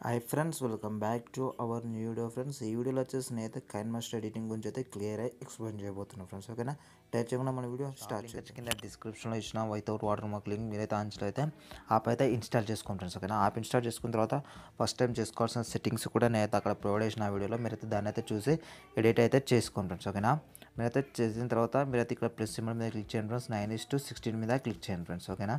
hi friends welcome back to our new video friends ఈ వీడియోలో వచ్చేసి నేనైతే కైన్ మాస్టర్ ఎడిటింగ్ గురించి అయితే క్లియర్ అయి ఎక్స్ప్లెయిన్ చేయబోతున్నాను ఫ్రెండ్స్ ఓకేనా టైప్ చేయకుండా మన వీడియో స్టార్ట్ చేసి కింద డిస్క్రిప్షన్లో ఇచ్చిన వితౌట్ వాటర్ మార్క్ లింక్ మీరైతే ఆన్స్లో అయితే యాప్ అయితే ఇన్స్టాల్ చేసుకోండి ఫ్రెండ్స్ ఓకేనా యాప్ ఇన్స్టాల్ చేసుకున్న తర్వాత ఫస్ట్ టైం చేసుకోవాల్సిన సెట్టింగ్స్ కూడా నేనైతే అక్కడ ప్రొవైడ్ చేసిన వీడియోలో మీరైతే దాన్ని అయితే చూసి ఎడిట్ అయితే చేసుకోండి ఫ్రెండ్స్ ఓకేనా మీరైతే చేసిన తర్వాత మీరైతే ఇక్కడ ప్లస్ సింబల్ మీద క్లిక్ చేయండి friends nine is to sixteen మీద క్లిక్ చేయండి ఫ్రెండ్స్ ఓకేనా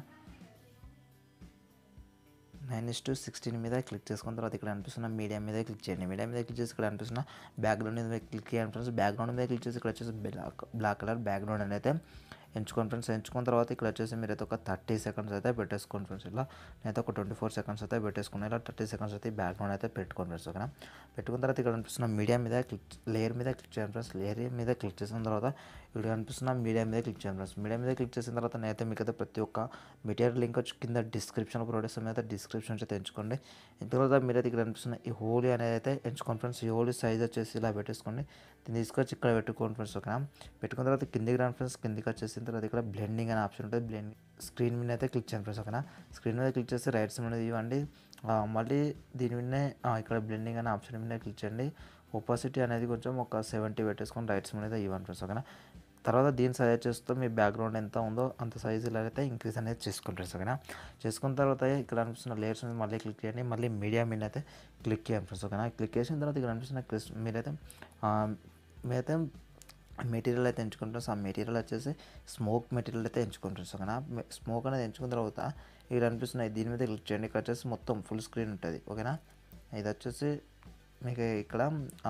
నైన్ ఇస్ టు సిక్స్టీన్ మీద క్లిక్ చేసుకున్న తర్వాత ఇక్కడ అనిపిస్తున్న మీడియా మీద క్లిక్ చేయండి మీడియా మీద క్లిక్ చేసి ఇక్కడ అనిపిస్తున్న బ్యాక్గ్రౌండ్ మీద క్లిక్ చేయండి ఫ్రెండ్స్ బ్యాక్గ్రౌండ్ మీద క్లిక్ చేసి ఇక్కడ వచ్చేసి బ్లాక్ బ్లాక్ కలర్ బ్యాక్గ్రౌండ్ అనేది అయితే ఎంచుకోండి ఫ్రెండ్స్ ఎంచుకున్న తర్వాత ఇక్కడ వచ్చేసి మీరు అయితే ఒక థర్టీ సెకండ్స్ అయితే పెట్టేసుకోండి ఫ్రెండ్స్ ఇలా నేనైతే ఒక ట్వంటీ ఫోర్ సెకండ్స్ అయితే పెట్టేసుకున్నాను ఇలా థర్టీ సెకండ్స్ అయితే బ్యాక్గ్రౌండ్ అయితే పెట్టుకోండి ఫ్రెండ్స్ ఓకేనా పెట్టుకున్న తర్వాత ఇక్కడ అనిపిస్తున్న మీడియా మీద క్లిక్ లేయర్ మీద క్లిక్ చేయండి ఫ్రెండ్స్ లేయర్ మీద క్లిక్ చేసిన తర్వాత ఇక్కడ కనిపిస్తున్న మీడియా మీద క్లిక్ చేయండి ఫ్రెండ్స్ మీడియా మీద క్లిక్ చేసిన తర్వాత నేనైతే మీకు అయితే ప్రతి ఒక్క మెటీరియల్ లింక్ వచ్చి కింద డిస్క్రిప్షన్ ప్రొడక్ట్స్ మీద డిస్క్రిప్షన్ అయితే ఎంచుకోండి తర్వాత మీరైతే ఇక్కడ కనిపిస్తున్న ఈ హోలీ అనేది అయితే ఎంచుకోండి ఫ్రెండ్స్ ఈ హోలీ సైజ్ వచ్చేసి ఇలా పెట్టేసుకోండి దీన్ని తీసుకొచ్చి ఇక్కడ పెట్టుకోండి ఫ్రెండ్స్ ఓకేనా పెట్టుకున్న తర్వాత కిందికి రాండి ఫ్రెండ్స్ కిందికి వచ్చేసిన తర్వాత ఇక్కడ బ్లెండింగ్ అనే ఆప్షన్ ఉంటుంది బ్లెండింగ్ స్క్రీన్ మీద అయితే క్లిక్ చేయండి ఫ్రెండ్స్ ఓకేనా స్క్రీన్ మీద క్లిక్ చేస్తే రైట్ సైడ్ అనేది ఇవ్వండి ఆ, మళ్ళీ దీని మీదనే ఆ, ఇక్కడ బ్లెండింగ్ అనే ఆప్షన్ మీద క్లిక్ చేయండి ఒపాసిటీ అనేది కొంచెం ఒక సెవెంటీ పెట్టేసుకొని రైట్ సైడ్ మీద ఇవ్వండి ఫ్రెండ్స్ ఓకేనా తర్వాత దీన్ని సజెస్ట్ చేస్తూ మీ బ్యాక్గ్రౌండ్ ఎంత ఉందో అంత సైజులో అయితే ఇంక్రీజ్ అనేది చేసుకుంటారు ఓకేనా చేసుకున్న తర్వాత ఇక్కడ అనిపిస్తున్న లేయర్స్ మీద మళ్ళీ క్లిక్ చేయండి మళ్ళీ మీడియా మీద అయితే క్లిక్ చేయండి ఫ్రెండ్స్ ఓకేనా క్లిక్ చేసిన తర్వాత ఇక్కడ అనిపిస్తున్న క్రిస్ మీరైతే ఆ, మీరైతే మెటీరియల్ అయితే ఎంచుకుంటాం ఆ మెటీరియల్ వచ్చేసి స్మోక్ మెటీరియల్ అయితే ఎంచుకుంటాం ఓకేనా స్మోక్ అనేది ఎంచుకున్న తర్వాత ఇక్కడ అనిపిస్తున్నాయి దీని మీద క్లిక్ చేయండి ఇక్కడ వచ్చేసి మొత్తం ఫుల్ స్క్రీన్ ఉంటుంది ఓకేనా ఇది వచ్చేసి మీకు ఇక్కడ ఆ,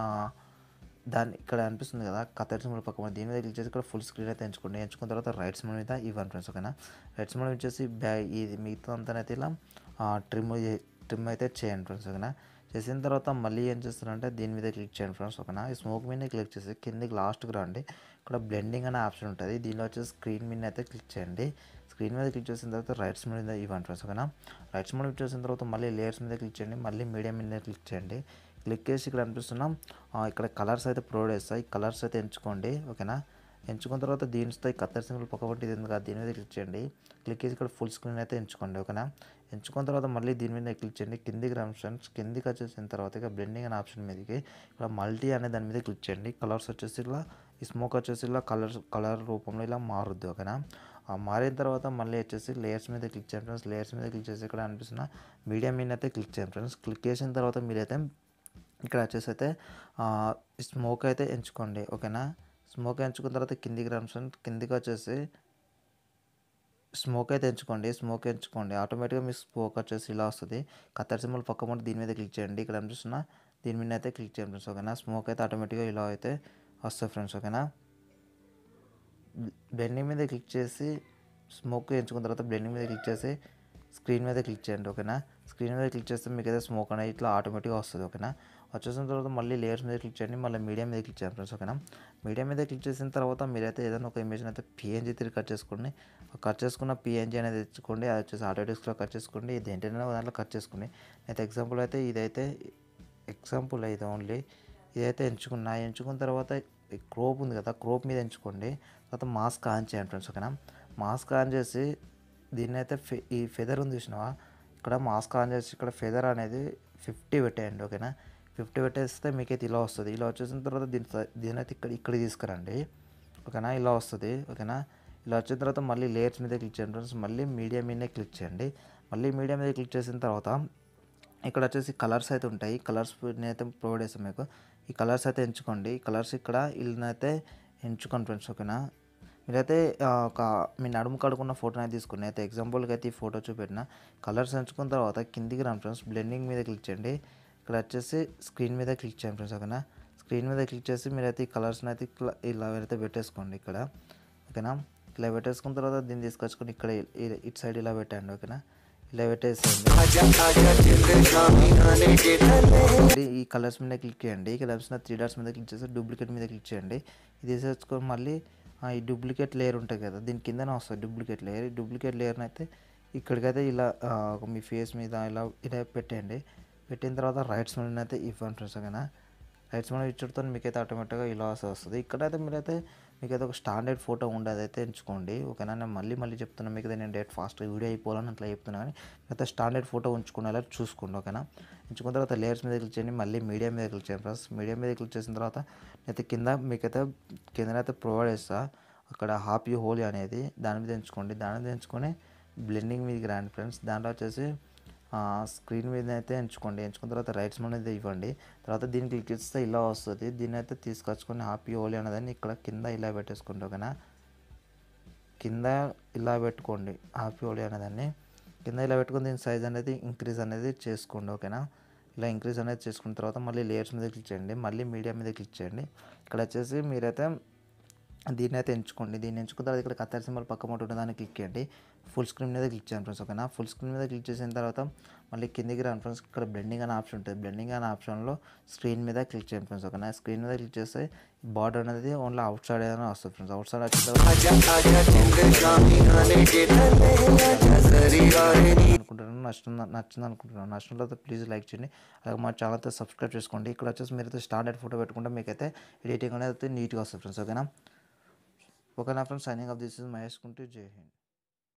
దాన్ని ఇక్కడ అనిపిస్తుంది కదా కత్తర్ సింబల్ పక్కన దీని మీద క్లిక్ చేసి ఇక్కడ ఫుల్ స్క్రీన్ అయితే ఎంచుకోండి ఎంచుకున్న తర్వాత రైట్ సింబల్ మీద ఇవ్వండి ఫ్రెండ్స్ ఓకేనా రైట్ సింబల్ వచ్చేసి బ్యా ఇది మిగతా అంతా అయితే ఇలా ట్రిమ్ ట్రిమ్ అయితే చేయండి ఫ్రెండ్స్ ఓకేనా చేసిన తర్వాత మళ్ళీ ఏం చేస్తారంటే దీని మీద క్లిక్ చేయండి ఫ్రెండ్స్ ఓకేనా ఈ స్మోక్ మీద క్లిక్ చేసి కిందికి లాస్ట్కి రండి ఇక్కడ బ్లెండింగ్ అనే ఆప్షన్ ఉంటుంది దీనిలో వచ్చేసి స్క్రీన్ మీద అయితే క్లిక్ చేయండి స్క్రీన్ మీద క్లిక్ చేసిన తర్వాత రైట్స్ మీద ఇవ్వండి ఫ్రెండ్స్ ఓకేనా రైట్స్ మీద చేసిన తర్వాత మళ్ళీ లేయర్స్ మీద క్లిక్ చేయండి మళ్ళీ మీడియం మీద క్లిక్ చేయండి క్లిక్ చేసి ఇక్కడ అనిపిస్తున్నాం ఆ, ఇక్కడ కలర్స్ అయితే ప్రొవైడ్ చేస్తాయి కలర్స్ అయితే ఎంచుకోండి ఓకేనా ఎంచుకున్న తర్వాత దీనితో ఈ కత్తర్ సింబల్ పక్క పట్టి ఇది ఉంది కదా దీని మీద క్లిక్ చేయండి క్లిక్ చేసి ఇక్కడ ఫుల్ స్క్రీన్ అయితే ఎంచుకోండి ఓకేనా ఎంచుకున్న తర్వాత మళ్ళీ దీని మీద క్లిక్ చేయండి కిందికి రా ఫ్రెండ్స్ కిందికి వచ్చేసిన తర్వాత ఇక బ్లెండింగ్ అనే ఆప్షన్ మీదకి ఇక్కడ మల్టీ అనే దాని మీద క్లిక్ చేయండి కలర్స్ వచ్చేసి ఇలా ఈ స్మోక్ వచ్చేసి ఇలా కలర్స్ కలర్ రూపంలో ఇలా మారుద్ది ఓకేనా ఆ మారిన తర్వాత మళ్ళీ వచ్చేసి లేయర్స్ మీద క్లిక్ చేయండి ఫ్రెండ్స్ లేయర్స్ మీద క్లిక్ చేసి ఇక్కడ అనిపిస్తున్న మీడియం మీద అయితే క్లిక్ చేయండి ఫ్రెండ్స్ క్లిక్ చేసిన తర్వాత మీరైతే ఇక్కడ వచ్చేసి అయితే స్మోక్ అయితే ఎంచుకోండి ఓకేనా స్మోక్ ఎంచుకున్న తర్వాత కిందికి రండి ఫ్రెండ్స్ కిందికి వచ్చేసి స్మోక్ అయితే ఎంచుకోండి స్మోక్ ఎంచుకోండి ఆటోమేటిక్గా మీ స్మోక్ వచ్చేసి ఇలా వస్తుంది కత్తర్ సింబల్ పక్క ముందు దీని మీద క్లిక్ చేయండి ఇక్కడ అనిపిస్తున్న దీని మీద అయితే క్లిక్ చేయండి ఫ్రెండ్స్ ఓకేనా స్మోక్ అయితే ఆటోమేటిక్గా ఇలా అయితే వస్తుంది ఫ్రెండ్స్ ఓకేనా బ్లెండింగ్ మీద క్లిక్ చేసి స్మోక్ ఎంచుకున్న తర్వాత బ్లెండింగ్ మీద క్లిక్ చేసి స్క్రీన్ మీద క్లిక్ చేయండి ఓకేనా స్క్రీన్ మీద క్లిక్ చేస్తే మీకు అయితే స్మోక్ అనేది ఇట్లా ఆటోమేటిక్గా వస్తుంది ఓకేనా వచ్చేసిన తర్వాత మళ్ళీ లేయర్స్ మీద క్లిక్ చేయండి మళ్ళీ మీడియం మీద క్లిక్ చేయండి ఫ్రెండ్స్ ఓకేనా మీడియం మీద క్లిక్ చేసిన తర్వాత మీరైతే ఏదైనా ఒక ఇమేజ్ అయితే పిఎన్జీ తిరిగి కట్ చేసుకోండి కట్ చేసుకున్న పిఎన్జీ అనేది తెచ్చుకోండి అది వచ్చేసి ఆటోడెస్క్లో కట్ చేసుకోండి ఇది ఏంటంటే దాంట్లో కట్ చేసుకోండి అయితే ఎగ్జాంపుల్ అయితే ఇదైతే ఎగ్జాంపుల్ అయితే ఓన్లీ ఇదైతే ఎంచుకున్నా ఎంచుకున్న తర్వాత ఈ క్రోప్ ఉంది కదా క్రోప్ మీద ఎంచుకోండి తర్వాత మాస్క్ ఆన్ చేయండి ఫ్రెండ్స్ ఓకేనా మాస్క్ ఆన్ చేసి దీన్ని అయితే ఫె ఈ ఫెదర్ ఉంది చూసినావా ఇక్కడ మాస్క్ ఆన్ చేసి ఇక్కడ ఫెదర్ అనేది ఫిఫ్టీ పెట్టేయండి ఓకేనా ఫిఫ్టీ పెట్టేస్తే మీకైతే ఇలా వస్తుంది ఇలా వచ్చేసిన తర్వాత దీని స- దీని అయితే ఇక్కడ ఇక్కడ తీసుకురండి ఓకేనా ఇలా వస్తుంది ఓకేనా ఇలా వచ్చిన తర్వాత మళ్ళీ లేయర్స్ మీద క్లిక్ చేయండి ఫ్రెండ్స్ మళ్ళీ మీడియా మీదనే క్లిక్ చేయండి మళ్ళీ మీడియా మీద క్లిక్ చేసిన తర్వాత ఇక్కడ వచ్చేసి కలర్స్ అయితే ఉంటాయి కలర్స్ నేనైతే ప్రొవైడ్ చేస్తాను మీకు ఈ కలర్స్ అయితే ఎంచుకోండి ఈ కలర్స్ ఇక్కడ వీళ్ళనైతే ఎంచుకోండి ఫ్రెండ్స్ ఓకేనా మీరైతే ఆ, ఒక మీ నడుము కడుకున్న ఫోటో అయితే తీసుకుని అయితే ఎగ్జాంపుల్కి అయితే ఈ ఫోటో చూపెట్టిన కలర్స్ ఎంచుకున్న తర్వాత కిందికి రాను ఫ్రెండ్స్ బ్లెండింగ్ మీద క్లిక్ చేయండి ఇక్కడ వచ్చేసి స్క్రీన్ మీద క్లిక్ చేయండి ఫ్రెండ్స్ ఓకేనా స్క్రీన్ మీద క్లిక్ చేసి మీరైతే ఈ కలర్స్ని అయితే ఇట్లా ఇలా అయితే పెట్టేసుకోండి ఇక్కడ ఓకేనా ఇలా పెట్టేసుకున్న తర్వాత దీన్ని తీసుకొచ్చుకొని ఇక్కడ ఇ- ఇటు సైడ్ ఇలా పెట్టండి ఓకేనా ఇలా పెట్టేసేయండి మళ్ళీ ఈ కలర్స్ మీద క్లిక్ చేయండి ఈ కలర్స్ మీద త్రీ డాట్స్ మీద క్లిక్ చేసి డూప్లికేట్ మీద క్లిక్ చేయండి ఇది తీసేసుకొని మళ్ళీ ఆ, ఈ డూప్లికేట్ లేయర్ ఉంటుంది కదా దీని కిందనే వస్తుంది డూప్లికేట్ లేయర్ ఈ డూప్లికేట్ లేయర్ని అయితే ఇక్కడికైతే ఇలా ఆ, ఒక మీ ఫేస్ మీద ఇలా ఇలా పెట్టండి పెట్టిన తర్వాత రైట్స్ మీద అయితే ఇవ్వండి ఫ్రెండ్స్ ఓకేనా రైట్స్ మీద ఇచ్చడంతో మీకైతే ఆటోమేటిక్గా ఇలా వస్తుంది ఇక్కడైతే మీరైతే మీకైతే ఒక స్టాండర్డ్ ఫోటో ఉండేది అయితే ఎంచుకోండి ఓకేనా నేను మళ్ళీ మళ్ళీ చెప్తున్నాను మీకు నేను డేట్ ఫాస్ట్గా వీడియో అయిపోవాలని అట్లా చెప్తున్నా కానీ అయితే స్టాండర్డ్ ఫోటో ఉంచుకునేలా చూసుకోండి ఓకేనా ఎంచుకున్న తర్వాత లేయర్స్ మీద క్లిక్ చేయండి మళ్ళీ మీడియా మీద క్లిక్ చేయండి ఫ్రెండ్స్ మీడియా మీద క్లిక్ చేసిన తర్వాత అయితే కింద మీకైతే కిందనైతే ప్రొవైడ్ చేస్తా అక్కడ హాపీ హోలీ అనేది దాని మీద ఎంచుకోండి దాని మీద ఎంచుకొని బ్లెండింగ్ మీదకి రండి ఫ్రెండ్స్ దాంట్లో వచ్చేసి స్క్రీన్ మీద అయితే ఎంచుకోండి ఎంచుకున్న తర్వాత రైట్స్ అనేది ఇవ్వండి తర్వాత దీన్ని క్లిక్ చేస్తే ఇలా వస్తుంది దీన్ని అయితే తీసుకొచ్చుకొని హ్యాపీ హోలీ అనేదాన్ని ఇక్కడ కింద ఇలా పెట్టేసుకోండి ఓకేనా కింద ఇలా పెట్టుకోండి హ్యాపీ హోలీ అనేదాన్ని కింద ఇలా పెట్టుకుని దీని సైజ్ అనేది ఇంక్రీజ్ అనేది చేసుకోండి ఓకేనా ఇలా ఇంక్రీజ్ అనేది చేసుకున్న తర్వాత మళ్ళీ లేయర్స్ మీద క్లిక్ చేయండి మళ్ళీ మీడియా మీద క్లిక్ చేయండి ఇక్కడ వచ్చేసి మీరైతే దీన్ని అయితే ఎంచుకోండి దీన్ని ఎంచుకున్న తర్వాత ఇక్కడ కత్తెర సింబల్ పక్క మాట ఉంటుంది దాన్ని క్లిక్ చేయండి ఫుల్ స్క్రీన్ మీద క్లిక్ చేయండి ఫ్రెండ్స్ ఓకేనా ఫుల్ స్క్రీన్ మీద క్లిక్ చేసిన తర్వాత మళ్ళీ కిందికి రాను ఫ్రెండ్స్ ఇక్కడ బ్లెండింగ్ అనే ఆప్షన్ ఉంటుంది బ్లెండింగ్ అనే ఆప్షన్లో స్క్రీన్ మీద క్లిక్ చేయండి ఫ్రెండ్స్ ఓకేనా స్క్రీన్ మీద క్లిక్ చేస్తే బార్డర్ అనేది ఓన్లీ అవుట్ సైడ్ అయినా వస్తుంది ఫ్రెండ్స్ అవుట్ సైడ్ వచ్చిన అనుకుంటున్నాను నచ్చుతుంది నచ్చింది అనుకుంటున్నాను నచ్చిన తర్వాత ప్లీజ్ లైక్ చేయండి అలాగే మా ఛానల్ అయితే సబ్స్క్రైబ్ చేసుకోండి ఇక్కడ వచ్చేసి మీరైతే స్టాండర్డ్ ఫోటో పెట్టుకుంటే మీకైతే ఎడిటింగ్ అనేది నీట్గా వస్తుంది ఫ్రెండ్స్ ఓకేనా ఓకేనా friends signing off this is Mahesh Kuntu Jai Hind